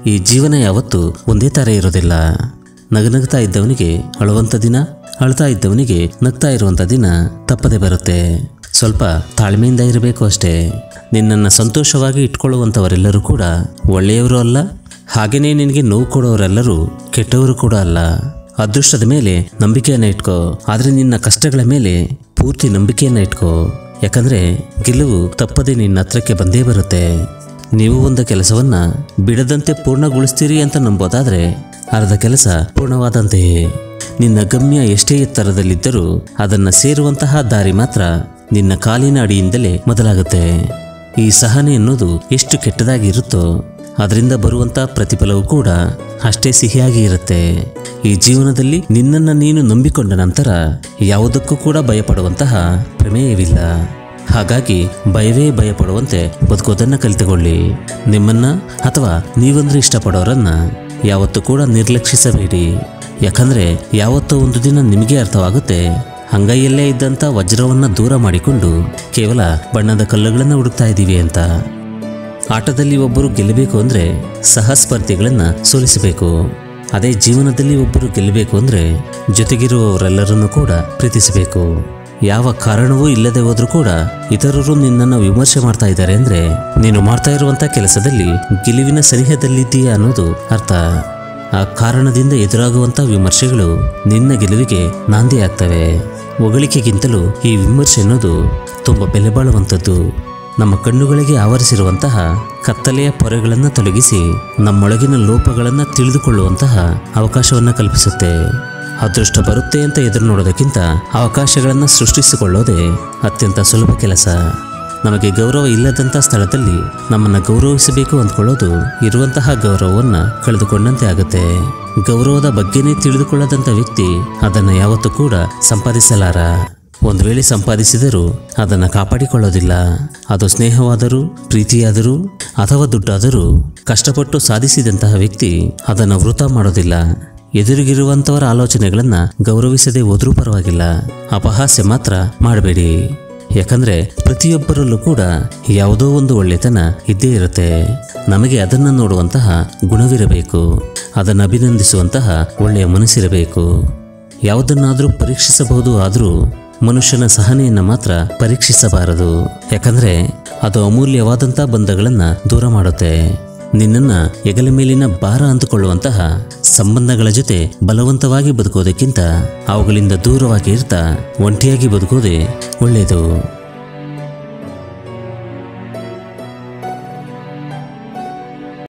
ಈ ಜೀವನ ಯಾವತ್ತೂ ಒಂದೇ ಥರ ಇರೋದಿಲ್ಲ ನಗನಗ್ತಾ ಇದ್ದವನಿಗೆ ಅಳುವಂಥ ದಿನ ಅಳ್ತಾ ಇದ್ದವನಿಗೆ ನಗ್ತಾ ಇರುವಂಥ ದಿನ ತಪ್ಪದೆ ಬರುತ್ತೆ ಸ್ವಲ್ಪ ತಾಳ್ಮೆಯಿಂದ ಇರಬೇಕು ಅಷ್ಟೇ ನಿನ್ನನ್ನು ಸಂತೋಷವಾಗಿ ಇಟ್ಕೊಳ್ಳುವಂಥವರೆಲ್ಲರೂ ಕೂಡ ಒಳ್ಳೆಯವರು ಅಲ್ಲ ಹಾಗೆಯೇ ನಿನಗೆ ನೋವು ಕೊಡೋರೆಲ್ಲರೂ ಕೆಟ್ಟವರು ಕೂಡ ಅಲ್ಲ ಅದೃಷ್ಟದ ಮೇಲೆ ನಂಬಿಕೆಯನ್ನು ಇಟ್ಕೋ ಆದರೆ ನಿನ್ನ ಕಷ್ಟಗಳ ಮೇಲೆ ಪೂರ್ತಿ ನಂಬಿಕೆಯನ್ನು ಇಟ್ಕೋ ಯಾಕಂದ್ರೆ ಗೆಲುವು ತಪ್ಪದೆ ನಿನ್ನ ಹತ್ರಕ್ಕೆ ಬಂದೇ ಬರುತ್ತೆ ನೀವು ಒಂದು ಕೆಲಸವನ್ನ ಬಿಡದಂತೆ ಪೂರ್ಣಗೊಳಿಸ್ತೀರಿ ಅಂತ ನಂಬೋದಾದ್ರೆ ಅರ್ಧ ಕೆಲಸ ಪೂರ್ಣವಾದಂತೆಯೇ ನಿನ್ನ ಗಮ್ಯ ಎಷ್ಟೇ ಎತ್ತರದಲ್ಲಿದ್ದರೂ ಅದನ್ನ ಸೇರುವಂತಹ ದಾರಿ ಮಾತ್ರ ನಿನ್ನ ಕಾಲಿನ ಅಡಿಯಿಂದಲೇ ಮೊದಲಾಗುತ್ತೆ ಈ ಸಹನೆ ಅನ್ನೋದು ಎಷ್ಟು ಕೆಟ್ಟದಾಗಿ ಇರುತ್ತೋ ಅದರಿಂದ ಬರುವಂತ ಪ್ರತಿಫಲವೂ ಕೂಡ ಅಷ್ಟೇ ಸಿಹಿಯಾಗಿ ಇರುತ್ತೆ ಈ ಜೀವನದಲ್ಲಿ ನಿನ್ನನ್ನು ನೀನು ನಂಬಿಕೊಂಡ ನಂತರ ಯಾವುದಕ್ಕೂ ಕೂಡ ಭಯಪಡುವಂತಹ ಪ್ರಮೇಯವಿಲ್ಲ ಹಾಗಾಗಿ ಭಯವೇ ಭಯಪಡುವಂತೆ ಬದುಕೋದನ್ನ ಕಲಿತುಕೊಳ್ಳಿ ನಿಮ್ಮನ್ನ ಅಥವಾ ನೀವಂದ್ರೆ ಇಷ್ಟಪಡೋರನ್ನ ಯಾವತ್ತೂ ಕೂಡ ನಿರ್ಲಕ್ಷಿಸಬೇಡಿ ಯಾಕಂದ್ರೆ ಯಾವತ್ತೋ ಒಂದು ದಿನ ನಿಮಗೆ ಅರ್ಥವಾಗುತ್ತೆ ಅಂಗೈಯಲ್ಲೇ ಇದ್ದಂಥ ವಜ್ರವನ್ನ ದೂರ ಮಾಡಿಕೊಂಡು ಕೇವಲ ಬಣ್ಣದ ಕಲ್ಲುಗಳನ್ನು ಹುಡುಕ್ತಾ ಇದ್ದೀವಿ ಅಂತ ಆಟದಲ್ಲಿ ಒಬ್ಬರು ಗೆಲ್ಲಬೇಕು ಅಂದ್ರೆ ಸಹಸ್ಪರ್ಧಿಗಳನ್ನ ಸೋಲಿಸಬೇಕು ಅದೇ ಜೀವನದಲ್ಲಿ ಒಬ್ಬರು ಗೆಲ್ಲಬೇಕು ಅಂದ್ರೆ ಜೊತೆಗಿರುವವರೆಲ್ಲರನ್ನೂ ಕೂಡ ಪ್ರೀತಿಸಬೇಕು ಯಾವ ಕಾರಣವೂ ಇಲ್ಲದೆ ಹೋದ್ರೂ ಕೂಡ ಇತರರು ನಿನ್ನನ್ನು ವಿಮರ್ಶೆ ಮಾಡ್ತಾ ಇದ್ದಾರೆ ಅಂದ್ರೆ ನೀನು ಮಾಡ್ತಾ ಇರುವಂತ ಕೆಲಸದಲ್ಲಿ ಗೆಲುವಿನ ಸನಿಹದಲ್ಲಿದ್ದೀಯಾ ಅನ್ನೋದು ಅರ್ಥ ಆ ಕಾರಣದಿಂದ ಎದುರಾಗುವಂತ ವಿಮರ್ಶೆಗಳು ನಿನ್ನ ಗೆಲುವಿಗೆ ನಾಂದಿ ಆಗ್ತವೆ ಹೊಗಳಿಕೆಗಿಂತಲೂ ಈ ವಿಮರ್ಶೆ ಅನ್ನೋದು ತುಂಬ ಬೆಲೆ ಬಾಳುವಂಥದ್ದು ನಮ್ಮ ಕಣ್ಣುಗಳಿಗೆ ಆವರಿಸಿರುವಂತಹ ಕತ್ತಲೆಯ ಪೊರೆಗಳನ್ನು ತೊಲಗಿಸಿ ನಮ್ಮೊಳಗಿನ ಲೋಪಗಳನ್ನು ತಿಳಿದುಕೊಳ್ಳುವಂತಹ ಅವಕಾಶವನ್ನು ಕಲ್ಪಿಸುತ್ತೆ ಅದೃಷ್ಟ ಬರುತ್ತೆ ಅಂತ ಎದುರು ನೋಡೋದಕ್ಕಿಂತ ಅವಕಾಶಗಳನ್ನು ಸೃಷ್ಟಿಸಿಕೊಳ್ಳೋದೇ ಅತ್ಯಂತ ಸುಲಭ ಕೆಲಸ ನಮಗೆ ಗೌರವ ಇಲ್ಲದಂಥ ಸ್ಥಳದಲ್ಲಿ ನಮ್ಮನ್ನು ಗೌರವಿಸಬೇಕು ಅಂದ್ಕೊಳ್ಳೋದು ಇರುವಂತಹ ಗೌರವವನ್ನು ಕಳೆದುಕೊಂಡಂತೆ ಆಗುತ್ತೆ ಗೌರವದ ಬಗ್ಗೆನೇ ತಿಳಿದುಕೊಳ್ಳದಂಥ ವ್ಯಕ್ತಿ ಅದನ್ನು ಯಾವತ್ತೂ ಕೂಡ ಸಂಪಾದಿಸಲಾರ ಒಂದು ವೇಳೆ ಸಂಪಾದಿಸಿದರೂ ಅದನ್ನು ಕಾಪಾಡಿಕೊಳ್ಳೋದಿಲ್ಲ ಅದು ಸ್ನೇಹವಾದರೂ ಪ್ರೀತಿಯಾದರೂ ಅಥವಾ ದುಡ್ಡಾದರೂ ಕಷ್ಟಪಟ್ಟು ಸಾಧಿಸಿದಂತಹ ವ್ಯಕ್ತಿ ಅದನ್ನು ವೃತ ಮಾಡೋದಿಲ್ಲ ಎದುರಿಗಿರುವಂಥವರ ಆಲೋಚನೆಗಳನ್ನು ಗೌರವಿಸದೆ ಹೋದ್ರೂ ಪರವಾಗಿಲ್ಲ ಅಪಹಾಸ್ಯ ಮಾತ್ರ ಮಾಡಬೇಡಿ ಯಾಕಂದ್ರೆ ಪ್ರತಿಯೊಬ್ಬರಲ್ಲೂ ಕೂಡ ಯಾವುದೋ ಒಂದು ಒಳ್ಳೆತನ ಇದ್ದೇ ಇರುತ್ತೆ ನಮಗೆ ಅದನ್ನು ನೋಡುವಂತಹ ಗುಣವಿರಬೇಕು ಅದನ್ನು ಅಭಿನಂದಿಸುವಂತಹ ಒಳ್ಳೆಯ ಮನಸ್ಸಿರಬೇಕು ಯಾವುದನ್ನಾದರೂ ಪರೀಕ್ಷಿಸಬಹುದು ಆದರೂ ಮನುಷ್ಯನ ಸಹನೆಯನ್ನು ಮಾತ್ರ ಪರೀಕ್ಷಿಸಬಾರದು ಯಾಕಂದ್ರೆ ಅದು ಅಮೂಲ್ಯವಾದಂಥ ಬಂಧಗಳನ್ನು ದೂರ ಮಾಡುತ್ತೆ ನಿನ್ನನ್ನ ಹೆಗಲ ಮೇಲಿನ ಭಾರ ಅಂದುಕೊಳ್ಳುವಂತಹ ಸಂಬಂಧಗಳ ಜೊತೆ ಬಲವಂತವಾಗಿ ಬದುಕೋದಕ್ಕಿಂತ ಅವುಗಳಿಂದ ದೂರವಾಗಿ ಇರ್ತಾ ಒಂಟಿಯಾಗಿ ಬದುಕೋದೇ ಒಳ್ಳೆಯದು